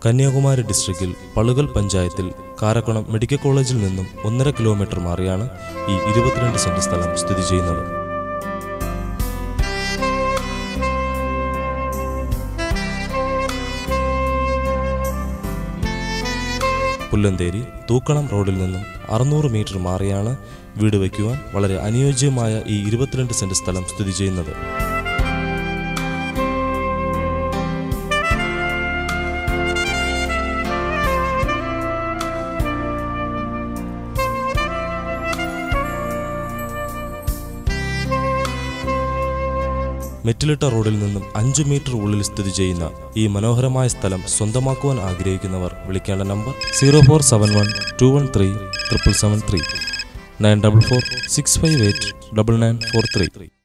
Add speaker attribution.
Speaker 1: കന്യാകുമാരി ഡിസ്ട്രിക്റ്റിൽ പളുകൽ പഞ്ചായത്തിൽ കാരക്കുളം മെഡിക്കൽ കോളേജിൽ നിന്നും ഒന്നര കിലോമീറ്റർ മാറിയാണ് ഈ ഇരുപത്തിരണ്ട് സെന്റ് സ്ഥലം സ്ഥിതി ചെയ്യുന്നത് പുല്ലന്തേരി തൂക്കണം റോഡിൽ നിന്നും അറുന്നൂറ് മീറ്റർ മാറിയാണ് വീട് വയ്ക്കുവാൻ വളരെ അനുയോജ്യമായ ഈ ഇരുപത്തിരണ്ട് സെന്റ് സ്ഥലം സ്ഥിതി ചെയ്യുന്നത് മെറ്റിലിട്ട റോഡിൽ നിന്നും അഞ്ചു മീറ്റർ ഉള്ളിൽ സ്ഥിതി ചെയ്യുന്ന ഈ മനോഹരമായ സ്ഥലം സ്വന്തമാക്കുവാൻ ആഗ്രഹിക്കുന്നവർ വിളിക്കേണ്ട number zero four seven one two one three triple seven three nine double four six five eight double nine four three